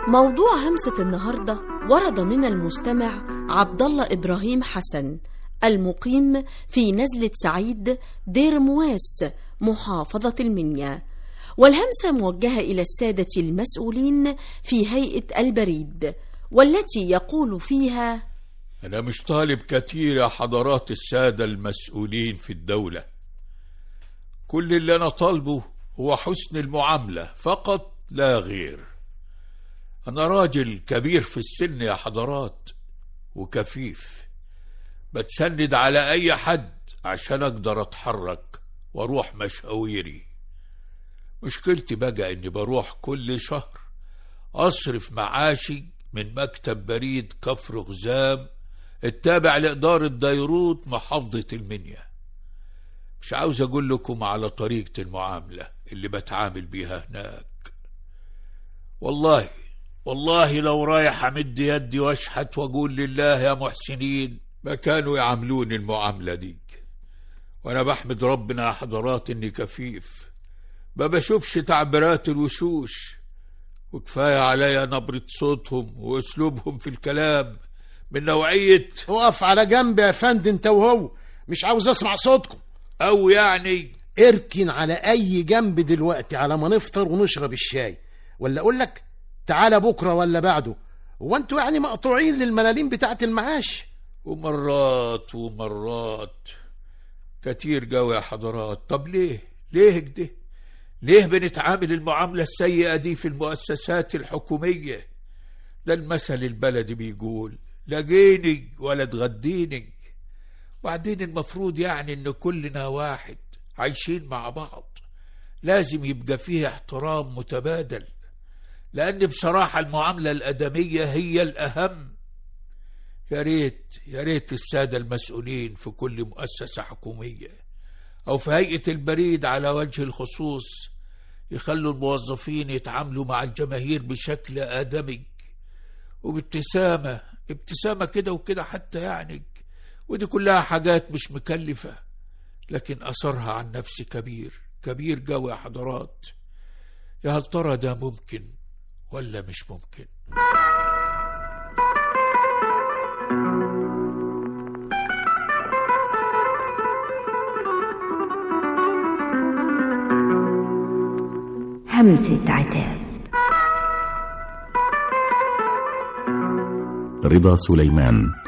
موضوع همسة النهاردة ورد من المستمع عبد الله إبراهيم حسن المقيم في نزلة سعيد دير مواس محافظة المنيا والهمسة موجهة إلى السادة المسؤولين في هيئة البريد والتي يقول فيها أنا مش طالب كتير يا حضرات السادة المسؤولين في الدولة كل اللي أنا طالبه هو حسن المعاملة فقط لا غير أنا راجل كبير في السن يا حضرات وكفيف بتسند على أي حد عشان أقدر أتحرك وأروح مشاويري مشكلتي بقى إني بروح كل شهر أصرف معاشي من مكتب بريد كفر غزام التابع لإدارة ديروت محافظة المنيا مش عاوز أقول لكم على طريقة المعاملة اللي بتعامل بيها هناك والله والله لو رايح أمد يدي وأشحت وأقول لله يا محسنين ما كانوا يعاملوني المعاملة دي وأنا بحمد ربنا يا حضرات إني كفيف ما بشوفش تعبيرات الوشوش وكفاية عليا نبرة صوتهم وأسلوبهم في الكلام من نوعية اقف على جنب يا فندم انت وهو مش عاوز اسمع صوتكم أو يعني اركن على اي جنب دلوقتي على ما نفطر ونشرب الشاي ولا اقول لك تعالى بكره ولا بعده هو انتوا يعني مقطوعين للملاليم بتاعت المعاش ومرات ومرات كتير جو يا حضرات طب ليه ليه كده ليه بنتعامل المعاملة السيئة دي في المؤسسات الحكومية ده المثل البلدي بيقول لاقيني ولا تغديني وبعدين المفروض يعني ان كلنا واحد عايشين مع بعض لازم يبقى فيه احترام متبادل لان بصراحة المعاملة الادمية هي الاهم يا ريت يا ريت السادة المسؤولين في كل مؤسسة حكومية أو في هيئة البريد على وجه الخصوص يخلوا الموظفين يتعاملوا مع الجماهير بشكل آدمي وبابتسامة ابتسامة كده وكده حتى يعني ودي كلها حاجات مش مكلفة لكن أثرها عن نفسي كبير كبير جو يا حضرات يا هل ترى ده ممكن ولا مش ممكن همسة عتاب رضا سليمان